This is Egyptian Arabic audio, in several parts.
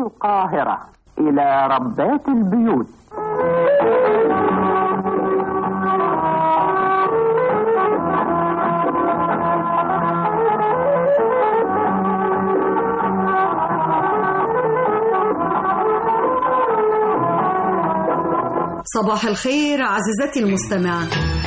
القاهرة إلى ربات البيوت صباح الخير عزيزتي المستمعة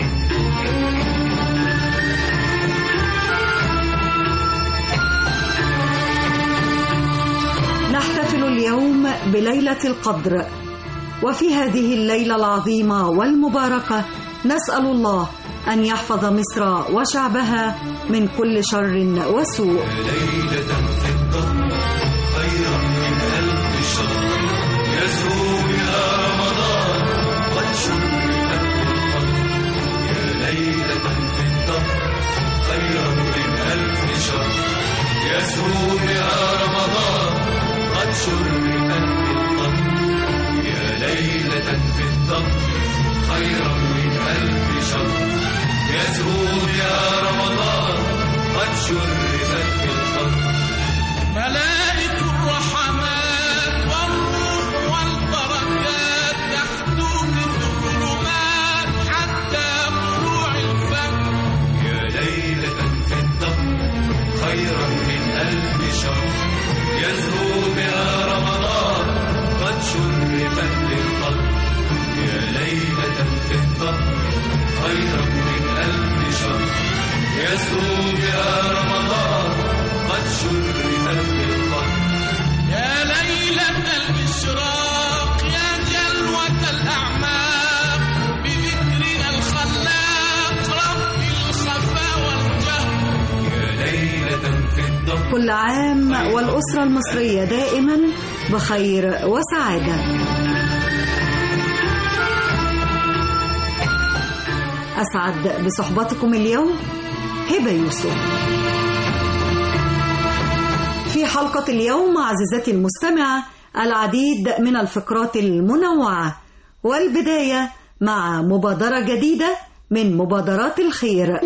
نحتفل اليوم بليلة القدر وفي هذه الليلة العظيمة والمباركة نسأل الله أن يحفظ مصر وشعبها من كل شر وسوء ليلة في الظهر خيرا من ألف شهر يسوع يا رمضان قد شرفت بالقدر يا ليلة في الظهر خيرا من ألف شهر يسوع يا رمضان قد شرفت بالقدر يا ليلة في الظهر خيرا من ألف شهر يسوع يا رمضان قد شرفت بالقدر ملائكة الرحمات والروح والبركات تحدوك في الظلمات حتى طلوع الفجر يا ليلة في الدهر خيرا من ألف شهر يزهو بها رمضان قد شرفت للقدر يا ليلة في الدهر خيرا من ألف شهر يزهو بها رمضان قد شرفت بالقدر يا ليلة الإشراق يا جلوة الأعماق بذكرنا الخلاق رب الخفا والجهر يا ليلة في الدهر كل عام والأسرة المصرية دائما بخير وسعادة أسعد بصحبتكم اليوم هبة يوسف في حلقة اليوم عزيزتي المستمعة العديد من الفقرات المنوعة والبداية مع مبادرة جديدة من مبادرات الخير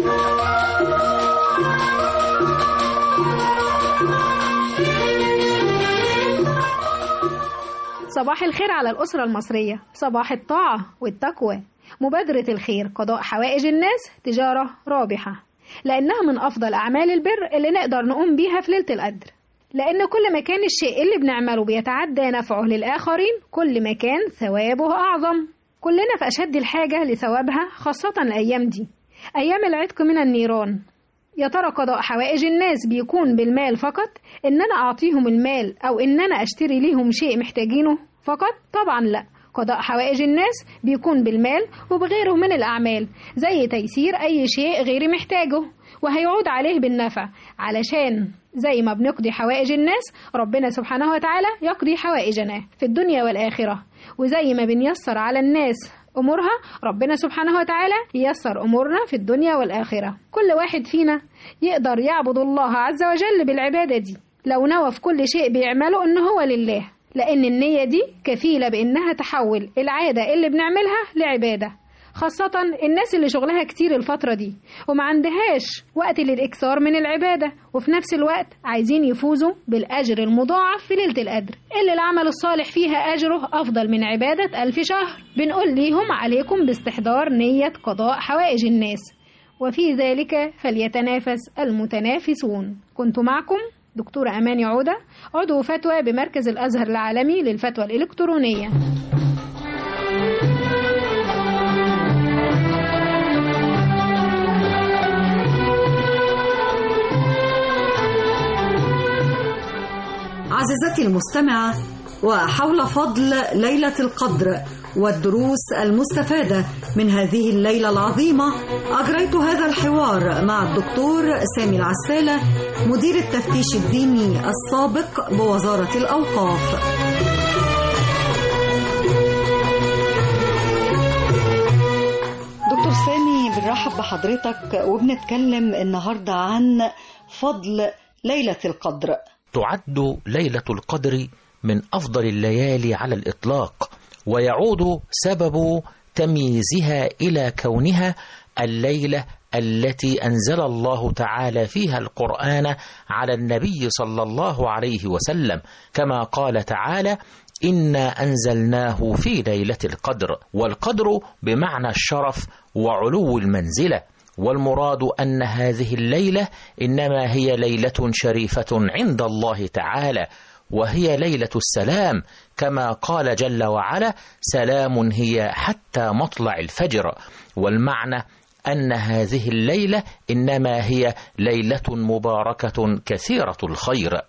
صباح الخير على الأسرة المصرية صباح الطاعة والتقوى مبادرة الخير قضاء حوائج الناس تجارة رابحة لأنها من أفضل أعمال البر اللي نقدر نقوم بيها في ليلة القدر لأن كل ما كان الشيء اللي بنعمله بيتعدى نفعه للآخرين كل ما كان ثوابه أعظم كلنا في أشد الحاجة لثوابها خاصة الأيام دي أيام العتق من النيران يا ترى قضاء حوائج الناس بيكون بالمال فقط ان انا اعطيهم المال او ان انا اشتري ليهم شيء محتاجينه فقط طبعا لا قضاء حوائج الناس بيكون بالمال وبغيره من الاعمال زي تيسير اي شيء غيري محتاجه وهيعود عليه بالنفع علشان زي ما بنقضي حوائج الناس ربنا سبحانه وتعالى يقضي حوائجنا في الدنيا والآخرة وزي ما بنيسر على الناس أمورها ربنا سبحانه وتعالى ييسر أمورنا في الدنيا والآخرة كل واحد فينا يقدر يعبد الله عز وجل بالعبادة دي لو نوى في كل شيء بيعمله إن هو لله لأن النية دي كفيلة بإنها تحول العادة اللي بنعملها لعبادة خاصة الناس اللي شغلها كتير الفترة دي وما عندهاش وقت للإكثار من العبادة وفي نفس الوقت عايزين يفوزوا بالأجر المضاعف في ليلة القدر اللي العمل الصالح فيها أجره أفضل من عبادة ألف شهر بنقول ليهم عليكم باستحضار نية قضاء حوائج الناس وفي ذلك فليتنافس المتنافسون كنت معكم دكتورة أماني عودة عضو فتوى بمركز الأزهر العالمي للفتوى الإلكترونية عزيزتي المستمعة وحول فضل ليلة القدر والدروس المستفادة من هذه الليلة العظيمة أجريت هذا الحوار مع الدكتور سامي العسالة مدير التفتيش الديني السابق بوزارة الأوقاف دكتور سامي بنرحب بحضرتك وبنتكلم النهاردة عن فضل ليلة القدر تعد ليلة القدر من أفضل الليالي على الإطلاق ويعود سبب تمييزها إلى كونها الليلة التي أنزل الله تعالى فيها القرآن على النبي صلى الله عليه وسلم كما قال تعالى إنا أنزلناه في ليلة القدر والقدر بمعنى الشرف وعلو المنزلة والمراد أن هذه الليلة إنما هي ليلة شريفة عند الله تعالى وهي ليلة السلام كما قال جل وعلا سلام هي حتى مطلع الفجر والمعنى أن هذه الليلة إنما هي ليلة مباركة كثيرة الخير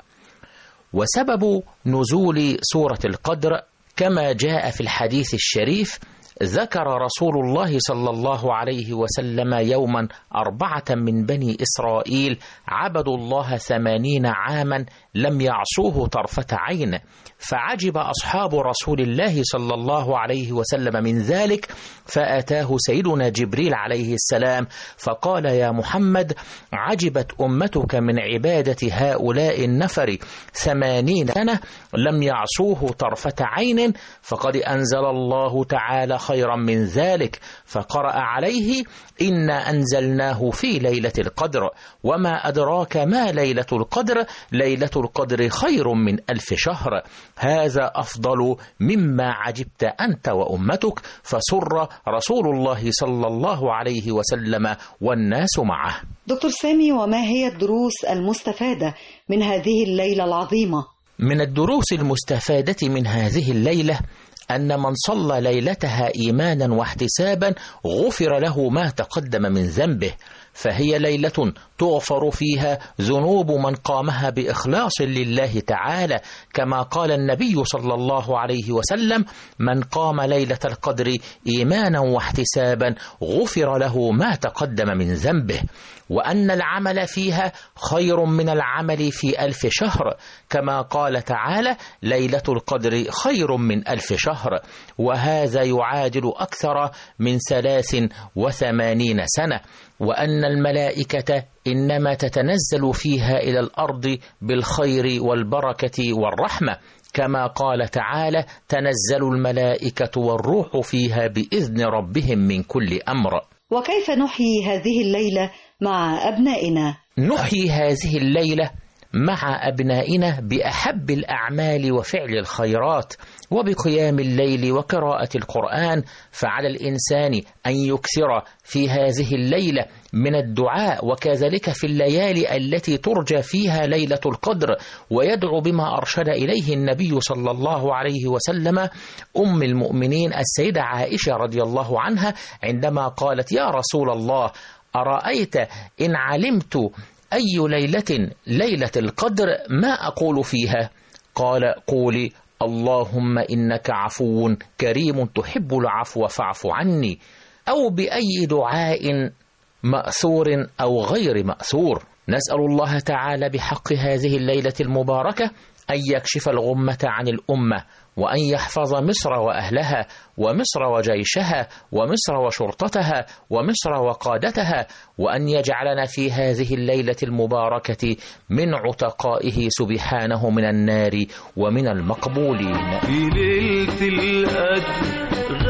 وسبب نزول سورة القدر كما جاء في الحديث الشريف ذكر رسول الله صلى الله عليه وسلم يوما أربعة من بني إسرائيل عبدوا الله ثمانين عاما لم يعصوه طرفة عين فعجب أصحاب رسول الله صلى الله عليه وسلم من ذلك فأتاه سيدنا جبريل عليه السلام فقال يا محمد عجبت أمتك من عبادة هؤلاء النفر ثمانين سنة لم يعصوه طرفة عين فقد أنزل الله تعالى خيرا من ذلك فقرأ عليه إنا أنزلناه في ليلة القدر وما أدراك ما ليلة القدر ليلة القدر خير من ألف شهر هذا أفضل مما عجبت أنت وأمتك فسر رسول الله صلى الله عليه وسلم والناس معه دكتور سامي وما هي الدروس المستفادة من هذه الليلة العظيمة؟ من الدروس المستفادة من هذه الليلة أن من صلى ليلتها إيمانا واحتسابا غفر له ما تقدم من ذنبه فهي ليلة تغفر فيها ذنوب من قامها بإخلاص لله تعالى كما قال النبي صلى الله عليه وسلم من قام ليلة القدر إيمانا واحتسابا غفر له ما تقدم من ذنبه وأن العمل فيها خير من العمل في ألف شهر كما قال تعالى ليلة القدر خير من ألف شهر وهذا يعادل أكثر من ثلاث وثمانين سنة وأن الملائكة إنما تتنزل فيها إلى الأرض بالخير والبركة والرحمة كما قال تعالى تنزل الملائكة والروح فيها بإذن ربهم من كل أمر وكيف نحيي هذه الليلة مع أبنائنا؟ نحيي هذه الليلة مع أبنائنا بأحب الأعمال وفعل الخيرات وبقيام الليل وقراءة القرآن فعلى الإنسان أن يكثر في هذه الليلة من الدعاء وكذلك في الليالي التي ترجى فيها ليلة القدر ويدعو بما أرشد إليه النبي صلى الله عليه وسلم أم المؤمنين السيدة عائشة رضي الله عنها عندما قالت يا رسول الله أرأيت إن علمت أي ليلة ليلة القدر ما أقول فيها قال قولي اللهم إنك عفو كريم تحب العفو فاعف عني أو بأي دعاء مأثور أو غير مأثور نسأل الله تعالى بحق هذه الليلة المباركة أن يكشف الغمة عن الأمة وأن يحفظ مصر وأهلها ومصر وجيشها ومصر وشرطتها ومصر وقادتها وأن يجعلنا في هذه الليلة المباركة من عتقائه سبحانه من النار ومن المقبولين في ليلة القدر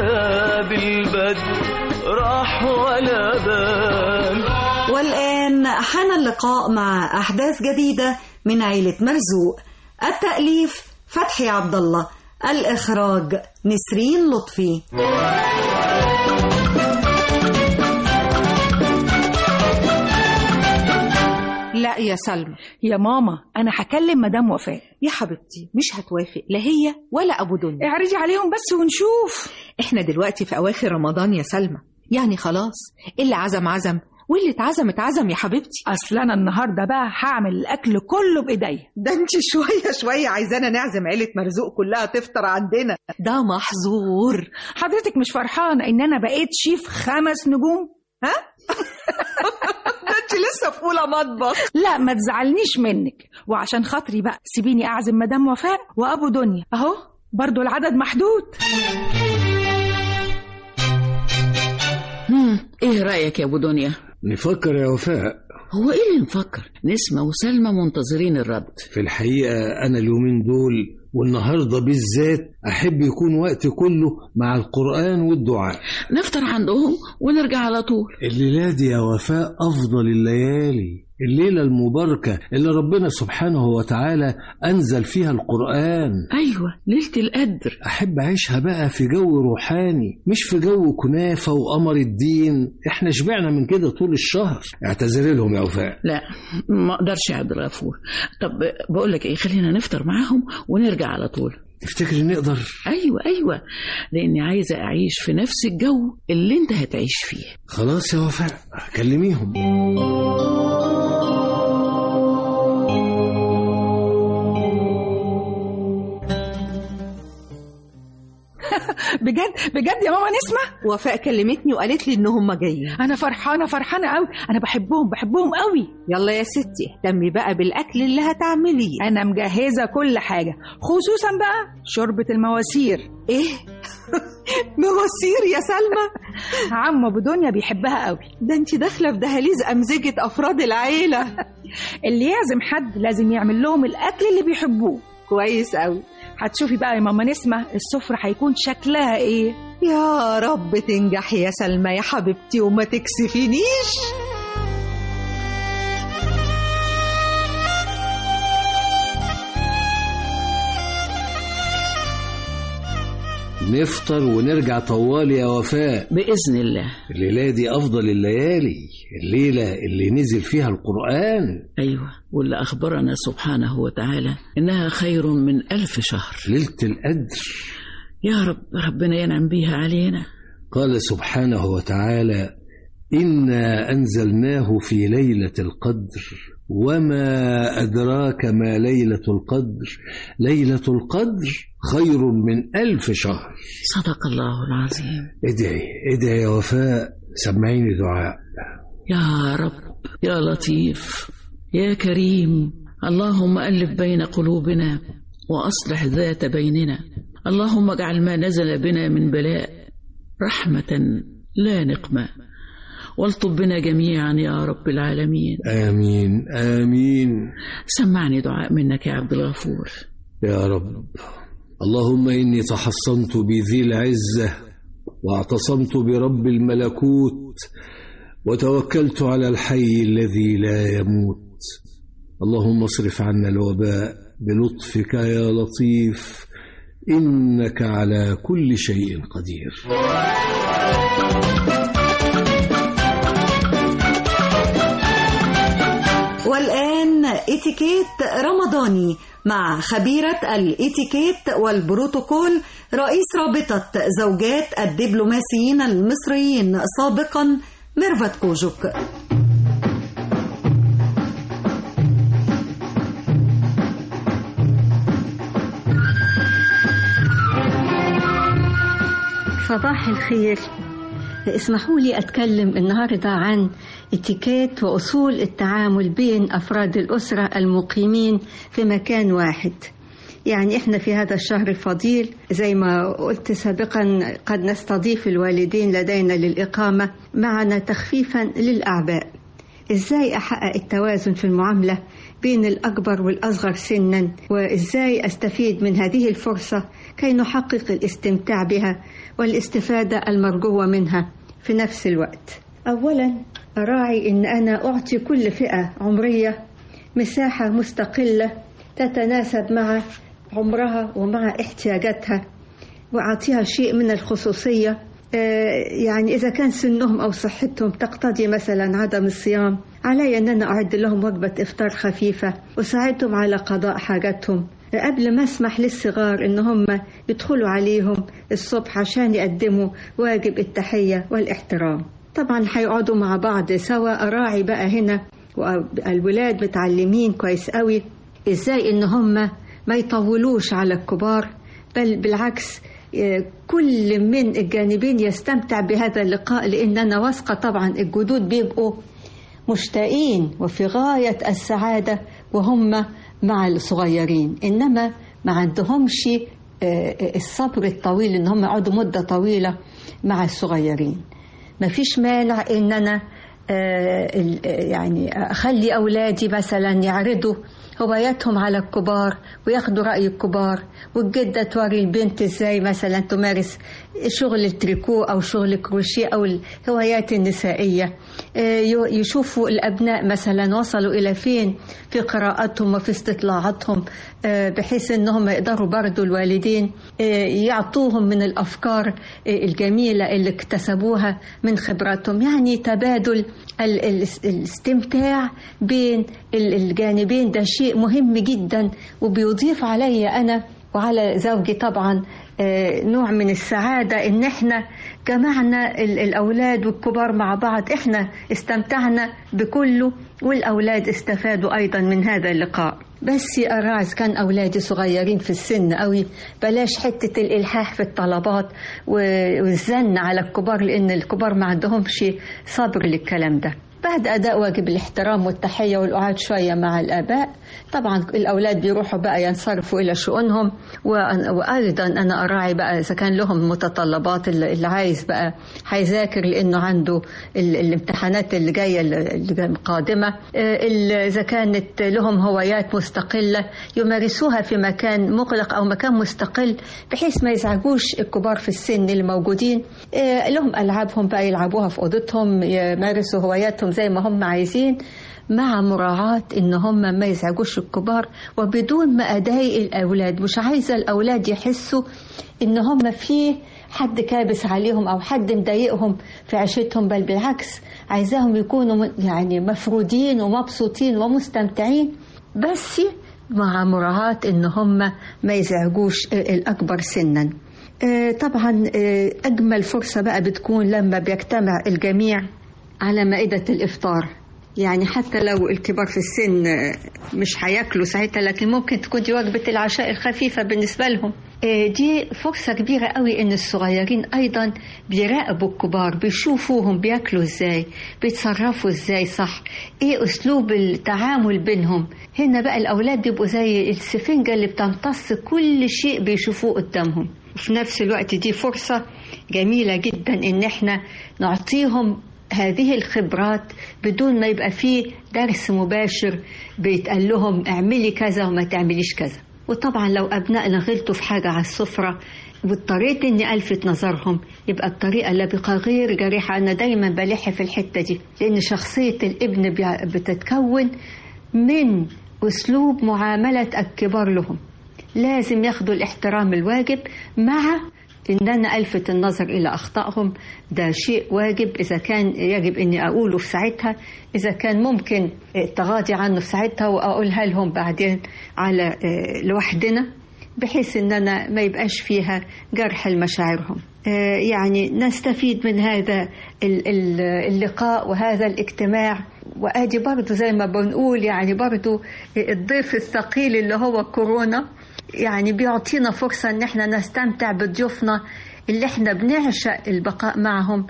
غاب البدر راح ولا بال والآن حان اللقاء مع أحداث جديدة من عيلة مرزوق التأليف فتحي عبد الله الإخراج نسرين لطفي لا يا سلمى يا ماما انا هكلم مدام وفاء يا حبيبتي مش هتوافق لا هي ولا ابو دنيا اعرضي عليهم بس ونشوف احنا دلوقتي في اواخر رمضان يا سلمى يعني خلاص اللي عزم عزم واللي اتعزم اتعزم يا حبيبتي اصل انا النهارده بقى هعمل الاكل كله بايديا ده انت شويه شويه عايزانا نعزم عيله مرزوق كلها تفطر عندنا ده محظور حضرتك مش فرحانه ان انا بقيت شيف خمس نجوم ها ده انت لسه في اولى مطبخ لا ما تزعلنيش منك وعشان خاطري بقى سيبيني اعزم مدام وفاء وابو دنيا اهو برضو العدد محدود هم، ايه رأيك يا ابو دنيا نفكر يا وفاء هو ايه اللي نفكر نسمة وسلمى منتظرين الرد في الحقيقة أنا اليومين دول والنهاردة بالذات أحب يكون وقت كله مع القرآن والدعاء نفطر عندهم ونرجع على طول الليلة دي يا وفاء أفضل الليالي الليلة المباركة اللي ربنا سبحانه وتعالى أنزل فيها القرآن أيوة ليلة القدر أحب أعيشها بقى في جو روحاني مش في جو كنافة وقمر الدين إحنا شبعنا من كده طول الشهر اعتذر لهم يا وفاء لا ما اقدرش يا عبد الغفور طب بقول لك ايه خلينا نفطر معاهم ونرجع على طول تفتكري نقدر ايوه ايوه لاني عايزه اعيش في نفس الجو اللي انت هتعيش فيه خلاص يا وفاء كلميهم بجد بجد يا ماما نسمة وفاء كلمتني وقالت لي ان هم جايين انا فرحانه فرحانه قوي انا بحبهم بحبهم قوي يلا يا ستي اهتمي بقى بالاكل اللي هتعمليه انا مجهزه كل حاجه خصوصا بقى شوربه المواسير ايه مواسير يا سلمى عم ابو دنيا بيحبها قوي ده انت داخله في دهاليز امزجه افراد العيله اللي يعزم حد لازم يعمل لهم الاكل اللي بيحبوه كويس قوي هتشوفي بقى يا ماما نسمة السفرة هيكون شكلها ايه يا رب تنجح يا سلمى يا حبيبتي وما تكسفينيش نفطر ونرجع طوال يا وفاء باذن الله الليلة دي أفضل الليالي الليلة اللي نزل فيها القرآن ايوه واللي اخبرنا سبحانه وتعالى انها خير من الف شهر ليلة القدر يا رب ربنا ينعم بيها علينا قال سبحانه وتعالى إنا أنزلناه في ليلة القدر وما أدراك ما ليلة القدر ليلة القدر خير من ألف شهر صدق الله العظيم ادعي ادعي يا وفاء سمعيني دعاء يا رب يا لطيف يا كريم اللهم ألف بين قلوبنا وأصلح ذات بيننا اللهم اجعل ما نزل بنا من بلاء رحمة لا نقمة والطب بنا جميعا يا رب العالمين آمين آمين سمعني دعاء منك يا عبد الغفور يا رب اللهم إني تحصنت بذي العزة واعتصمت برب الملكوت وتوكلت على الحي الذي لا يموت اللهم اصرف عنا الوباء بلطفك يا لطيف إنك على كل شيء قدير والآن اتيكيت رمضاني مع خبيرة الاتيكيت والبروتوكول رئيس رابطة زوجات الدبلوماسيين المصريين سابقا ميرفت كوجوك صباح الخير اسمحوا لي أتكلم النهاردة عن اتيكيت وأصول التعامل بين أفراد الأسرة المقيمين في مكان واحد يعني احنا في هذا الشهر الفضيل زي ما قلت سابقا قد نستضيف الوالدين لدينا للإقامة معنا تخفيفا للأعباء ازاي احقق التوازن في المعامله بين الاكبر والاصغر سنا وازاي استفيد من هذه الفرصه كي نحقق الاستمتاع بها والاستفاده المرجوه منها في نفس الوقت اولا اراعي ان انا اعطي كل فئه عمريه مساحه مستقله تتناسب مع عمرها ومع احتياجاتها واعطيها شيء من الخصوصيه يعني إذا كان سنهم أو صحتهم تقتضي مثلا عدم الصيام علي أن أنا أعد لهم وجبة إفطار خفيفة وساعدهم على قضاء حاجاتهم قبل ما أسمح للصغار إن هم يدخلوا عليهم الصبح عشان يقدموا واجب التحية والاحترام طبعا هيقعدوا مع بعض سوا أراعي بقى هنا والولاد متعلمين كويس قوي إزاي إن هم ما يطولوش على الكبار بل بالعكس كل من الجانبين يستمتع بهذا اللقاء لان انا واثقه طبعا الجدود بيبقوا مشتاقين وفي غايه السعاده وهم مع الصغيرين انما ما عندهمش الصبر الطويل ان هم يقعدوا مده طويله مع الصغيرين ما فيش مانع ان انا يعني اخلي اولادي مثلا يعرضوا هواياتهم على الكبار وياخدوا رأي الكبار والجدة توري البنت ازاي مثلا تمارس شغل التريكو أو شغل الكروشيه أو الهوايات النسائية آه، ي- يشوفوا الأبناء مثلا وصلوا إلى فين في قراءاتهم وفي استطلاعاتهم آه، بحيث أنهم يقدروا برضو الوالدين آه، يعطوهم من الأفكار آه، الجميلة اللي اكتسبوها من خبراتهم يعني تبادل ال- ال- الاستمتاع بين ال- الجانبين ده شيء مهم جدا وبيضيف علي أنا وعلى زوجي طبعا آه، نوع من السعادة إن إحنا جمعنا ال- الأولاد والكبار مع بعض إحنا استمتعنا بكله والأولاد استفادوا أيضا من هذا اللقاء بس يا راز كان أولادي صغيرين في السن قوي بلاش حتة الإلحاح في الطلبات و- والزن على الكبار لأن الكبار ما عندهمش صبر للكلام ده بعد أداء واجب الاحترام والتحية والقعاد شوية مع الآباء طبعا الأولاد بيروحوا بقى ينصرفوا إلى شؤونهم وأن- وأيضا أنا أراعي بقى إذا كان لهم متطلبات اللي اللي عايز بقى هيذاكر لأنه عنده ال- الامتحانات اللي جاية اللي جاية قادمة آه، ال- إذا كانت لهم هوايات مستقلة يمارسوها في مكان مغلق أو مكان مستقل بحيث ما يزعجوش الكبار في السن اللي موجودين آه، لهم ألعابهم بقى يلعبوها في أوضتهم يمارسوا هواياتهم زي ما هم عايزين مع مراعاة إن هم ما يزعجوش الكبار وبدون ما أضايق الأولاد مش عايزة الأولاد يحسوا إن هم في حد كابس عليهم أو حد مضايقهم في عيشتهم بل بالعكس عايزاهم يكونوا م- يعني مفرودين ومبسوطين ومستمتعين بس مع مراعاة إن هم ما يزعجوش الأكبر سنا آه، طبعا آه، أجمل فرصة بقى بتكون لما بيجتمع الجميع على مائدة الإفطار يعني حتى لو الكبار في السن آه، مش هياكلوا ساعتها لكن ممكن تكون دي وجبة العشاء الخفيفة بالنسبة لهم آه، دي فرصة كبيرة قوي إن الصغيرين أيضا بيراقبوا الكبار بيشوفوهم بياكلوا إزاي بيتصرفوا إزاي صح إيه أسلوب التعامل بينهم هنا بقى الأولاد بيبقوا زي السفنجة اللي بتمتص كل شيء بيشوفوه قدامهم وفي نفس الوقت دي فرصة جميلة جدا إن إحنا نعطيهم هذه الخبرات بدون ما يبقى فيه درس مباشر بيتقال لهم اعملي كذا وما تعمليش كذا وطبعا لو أبنائنا غلطوا في حاجة على السفرة واضطريت إني ألفت نظرهم يبقى الطريقة لبقة غير جريحة أنا دايما بلح في الحتة دي لأن شخصية الابن بيع- بتتكون من أسلوب معاملة الكبار لهم لازم ياخدوا الاحترام الواجب مع ان انا الفت النظر الى اخطائهم ده شيء واجب اذا كان يجب اني اقوله في ساعتها اذا كان ممكن التغاضي عنه في ساعتها واقولها لهم بعدين على آه، لوحدنا بحيث ان انا ما يبقاش فيها جرح لمشاعرهم آه، يعني نستفيد من هذا ال- ال- اللقاء وهذا الاجتماع وادي برضو زي ما بنقول يعني برضو الضيف الثقيل اللي هو كورونا يعني بيعطينا فرصة ان احنا نستمتع بضيوفنا اللي احنا بنعشق البقاء معهم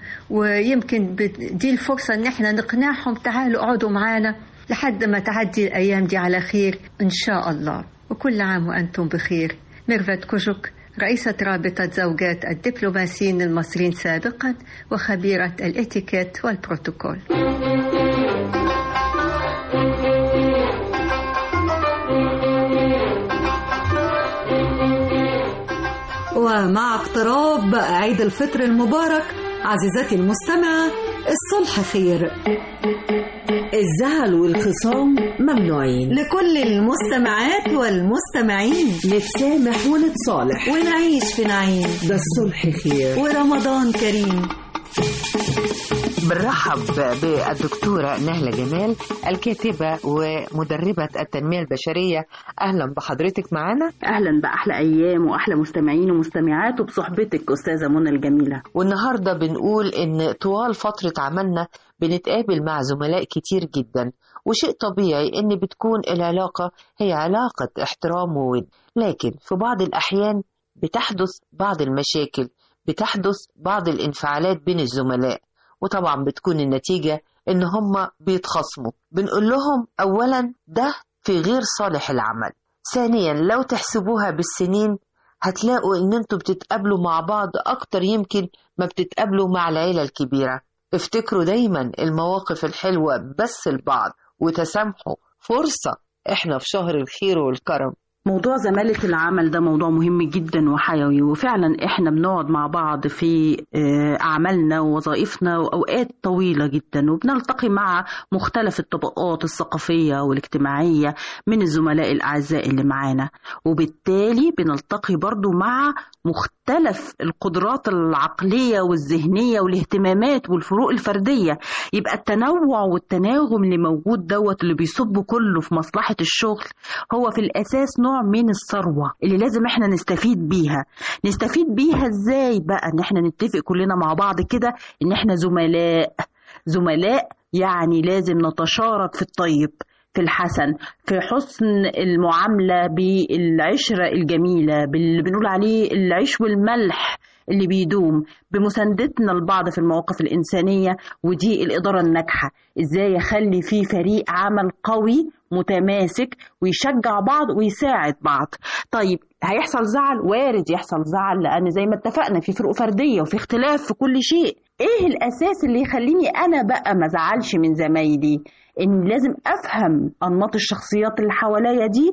ويمكن بت- دي الفرصة ان احنا نقنعهم تعالوا اقعدوا معانا لحد ما تعدي الايام دي على خير ان شاء الله وكل عام وانتم بخير ميرفت كوجوك رئيسة رابطة زوجات الدبلوماسيين المصريين سابقا وخبيرة الاتيكيت والبروتوكول ومع اقتراب عيد الفطر المبارك عزيزتي المستمعة الصلح خير الزعل والخصام ممنوعين لكل المستمعات والمستمعين نتسامح ونتصالح ونعيش في نعيم ده الصلح خير ورمضان كريم بنرحب بالدكتورة نهلة جمال الكاتبة ومدربة التنمية البشرية أهلا بحضرتك معنا اهلا باحلى ايام واحلى مستمعين ومستمعات وبصحبتك استاذه منى الجميله والنهاردة بنقول إن طوال فترة عملنا بنتقابل مع زملاء كتير جدا وشيء طبيعي إن بتكون العلاقة هي علاقة احترام وود لكن في بعض الأحيان بتحدث بعض المشاكل بتحدث بعض الانفعالات بين الزملاء وطبعا بتكون النتيجة إن هم بيتخاصموا بنقول لهم أولا ده في غير صالح العمل ثانيا لو تحسبوها بالسنين هتلاقوا إن انتوا بتتقابلوا مع بعض أكتر يمكن ما بتتقابلوا مع العيلة الكبيرة افتكروا دايما المواقف الحلوة بس البعض وتسامحوا فرصة احنا في شهر الخير والكرم موضوع زمالة العمل ده موضوع مهم جدا وحيوي وفعلا احنا بنقعد مع بعض في آه، أعمالنا ووظائفنا وأوقات طويلة جدا وبنلتقي مع مختلف الطبقات الثقافية والاجتماعية من الزملاء الأعزاء اللي معانا وبالتالي بنلتقي برضو مع مختلف القدرات العقلية والذهنية والاهتمامات والفروق الفردية يبقى التنوع والتناغم اللي موجود دوت اللي بيصب كله في مصلحة الشغل هو في الأساس نوع من الثروة اللي لازم احنا نستفيد بيها نستفيد بيها ازاي بقى ان احنا نتفق كلنا مع بعض كده ان احنا زملاء زملاء يعني لازم نتشارك في الطيب في الحسن في حسن المعاملة بالعشرة الجميلة باللي بنقول عليه العيش والملح اللي بيدوم بمساندتنا لبعض في المواقف الإنسانية ودي الإدارة الناجحة إزاي يخلي في فريق عمل قوي متماسك ويشجع بعض ويساعد بعض طيب هيحصل زعل وارد يحصل زعل لأن زي ما اتفقنا في فروق فردية وفي اختلاف في كل شيء ايه الاساس اللي يخليني انا بقى ما زعلش من زمايلي ان لازم افهم انماط الشخصيات اللي حواليا دي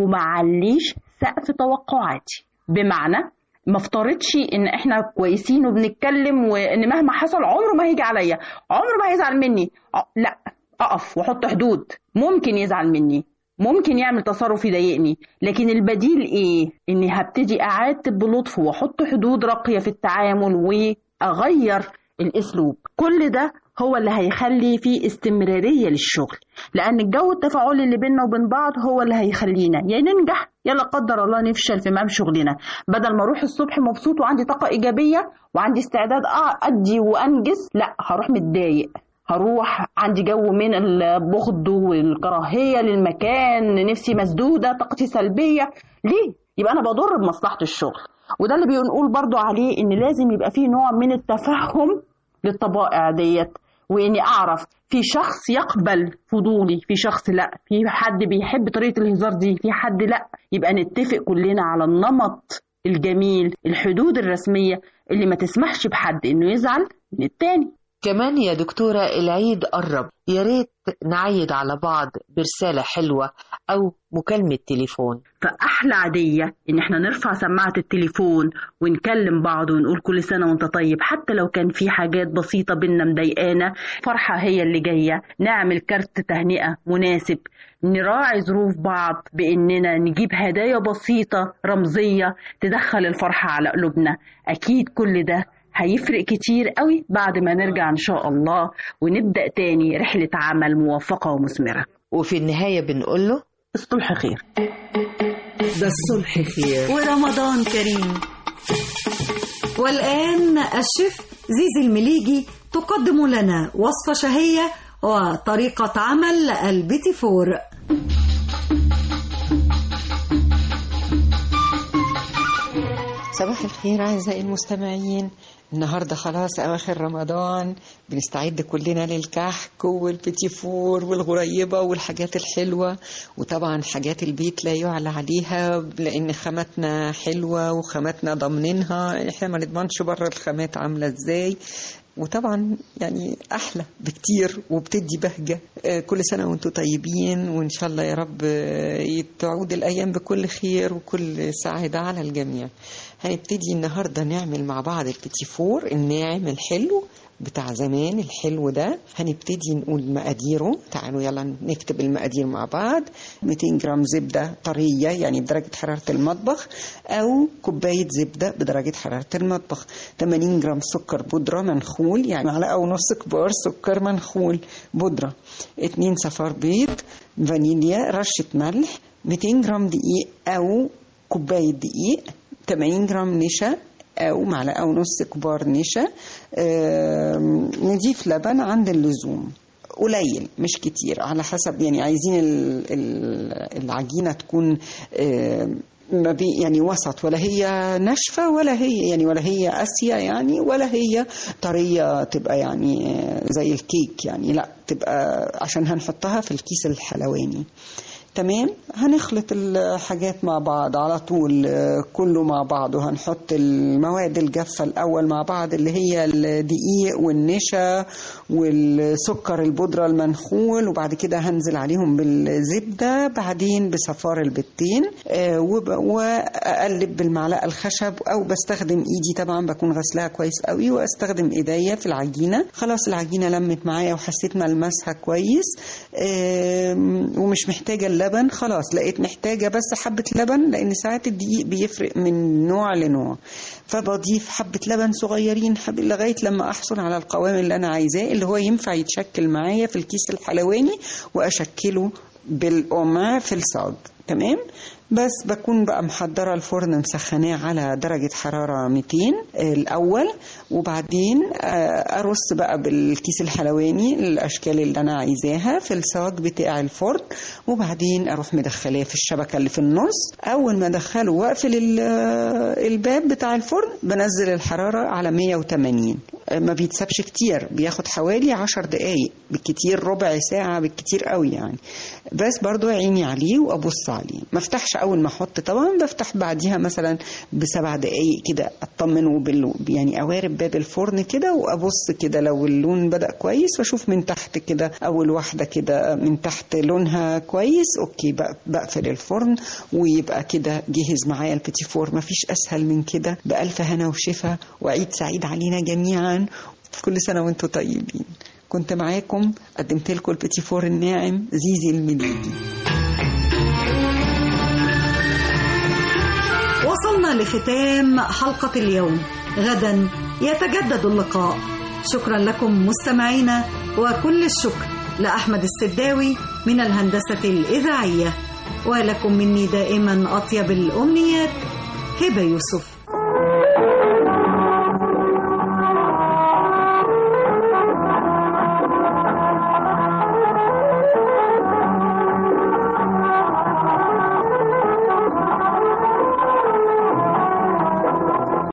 ومعليش سقف توقعاتي بمعنى ما افترضش ان احنا كويسين وبنتكلم وان مهما حصل عمره ما هيجي عليا عمره ما هيزعل مني ع- لا اقف واحط حدود ممكن يزعل مني ممكن يعمل تصرف يضايقني لكن البديل ايه اني هبتدي اعاتب بلطف واحط حدود راقيه في التعامل واغير الاسلوب كل ده هو اللي هيخلي فيه استمراريه للشغل لان الجو التفاعلي اللي بيننا وبين بعض هو اللي هيخلينا يا ننجح يا لا قدر الله نفشل في مهام شغلنا بدل ما اروح الصبح مبسوط وعندي طاقه ايجابيه وعندي استعداد أ- ادي وانجز لا هروح متضايق هروح عندي جو من البغض والكراهيه للمكان نفسي مسدوده طاقتي سلبيه ليه يبقى انا بضر بمصلحه الشغل وده اللي بنقول برضو عليه ان لازم يبقى فيه نوع من التفهم للطبائع ديت واني اعرف في شخص يقبل فضولي في شخص لا في حد بيحب طريقه الهزار دي في حد لا يبقى نتفق كلنا على النمط الجميل الحدود الرسميه اللي ما تسمحش بحد انه يزعل من التاني كمان يا دكتورة العيد قرب يا ريت نعيد على بعض برسالة حلوة أو مكالمة تليفون فأحلى عادية إن إحنا نرفع سماعة التليفون ونكلم بعض ونقول كل سنة وأنت طيب حتى لو كان في حاجات بسيطة بينا مضايقانا فرحة هي اللي جاية نعمل كارت تهنئة مناسب نراعي ظروف بعض بإننا نجيب هدايا بسيطة رمزية تدخل الفرحة على قلوبنا أكيد كل ده هيفرق كتير قوي بعد ما نرجع إن شاء الله ونبدأ تاني رحلة عمل موفقة ومثمرة وفي النهاية بنقول له الصلح خير ده الصلح خير ورمضان كريم والآن الشيف زيزي المليجي تقدم لنا وصفة شهية وطريقة عمل البيتي فور صباح الخير أعزائي المستمعين النهاردة خلاص أواخر رمضان بنستعد كلنا للكحك والبيتي فور والغريبة والحاجات الحلوة وطبعا حاجات البيت لا يعلى عليها لأن خاماتنا حلوة وخاماتنا ضامنينها احنا ما نضمنش بره الخامات عاملة ازاي وطبعا يعني احلى بكتير وبتدي بهجه آه، كل سنه وانتم طيبين وان شاء الله يا رب آه، تعود الايام بكل خير وكل سعاده على الجميع هنبتدي النهارده نعمل مع بعض البيتي فور الناعم الحلو بتاع زمان الحلو ده هنبتدي نقول مقاديره تعالوا يلا نكتب المقادير مع بعض 200 جرام زبدة طرية يعني بدرجة حرارة المطبخ أو كوباية زبدة بدرجة حرارة المطبخ 80 جرام سكر بودرة منخول يعني معلقة ونص كبار سكر منخول بودرة 2 صفار بيض فانيليا رشة ملح 200 جرام دقيق أو كوباية دقيق 80 جرام نشا أو معلقة ونص كبار نشا آم، نضيف لبن عند اللزوم قليل مش كتير على حسب يعني عايزين ال- ال- العجينة تكون آم، ما بي يعني وسط ولا هي ناشفة ولا هي يعني ولا هي قاسية يعني ولا هي طرية تبقى يعني آه، زي الكيك يعني لا تبقى عشان هنحطها في الكيس الحلواني تمام هنخلط الحاجات مع بعض على طول آه، كله مع بعض وهنحط المواد الجافة الأول مع بعض اللي هي الدقيق والنشا والسكر البودرة المنخول وبعد كده هنزل عليهم بالزبدة بعدين بصفار البتين آه، وب- وأقلب بالمعلقة الخشب أو بستخدم إيدي طبعا بكون غسلها كويس قوي وأستخدم إيديا في العجينة خلاص العجينة لمت معايا وحسيت ملمسها كويس آم، ومش محتاجة اللبن خلاص لقيت محتاجة بس حبة لبن لأن ساعات الدقيق بيفرق من نوع لنوع فبضيف حبة لبن صغيرين حب لغاية لما أحصل على القوام اللي أنا عايزاه اللي هو ينفع يتشكل معايا في الكيس الحلواني وأشكله بالقمع في الصاج تمام بس بكون بقى محضرة الفرن مسخناه على درجة حرارة 200 الأول وبعدين آه، أرص بقى بالكيس الحلواني الأشكال اللي أنا عايزاها في الصاج بتاع الفرن وبعدين أروح مدخلاه في الشبكة اللي في النص أول ما أدخله وأقفل ال- آه، الباب بتاع الفرن بنزل الحرارة على 180 آه، ما بيتسابش كتير بياخد حوالي 10 دقايق بالكتير ربع ساعة بالكتير قوي يعني بس برضو عيني عليه وأبص عليه ما افتحش أول ما أحط طبعا بفتح بعديها مثلا بسبع دقايق كده أطمن وبال يعني أوارب باب الفرن كده وأبص كده لو اللون بدأ كويس وأشوف من تحت كده أول واحدة كده من تحت لونها كويس أوكي بق- بقفل الفرن ويبقى كده جهز معايا البيتي فور مفيش أسهل من كده بألف هنا وشفا وعيد سعيد علينا جميعا كل سنة وانتم طيبين كنت معاكم قدمت لكم البيتي فور الناعم زيزي المليجي وصلنا لختام حلقة اليوم غدا يتجدد اللقاء شكرا لكم مستمعينا وكل الشكر لأحمد السداوي من الهندسة الإذاعية ولكم مني دائما أطيب الأمنيات هبة يوسف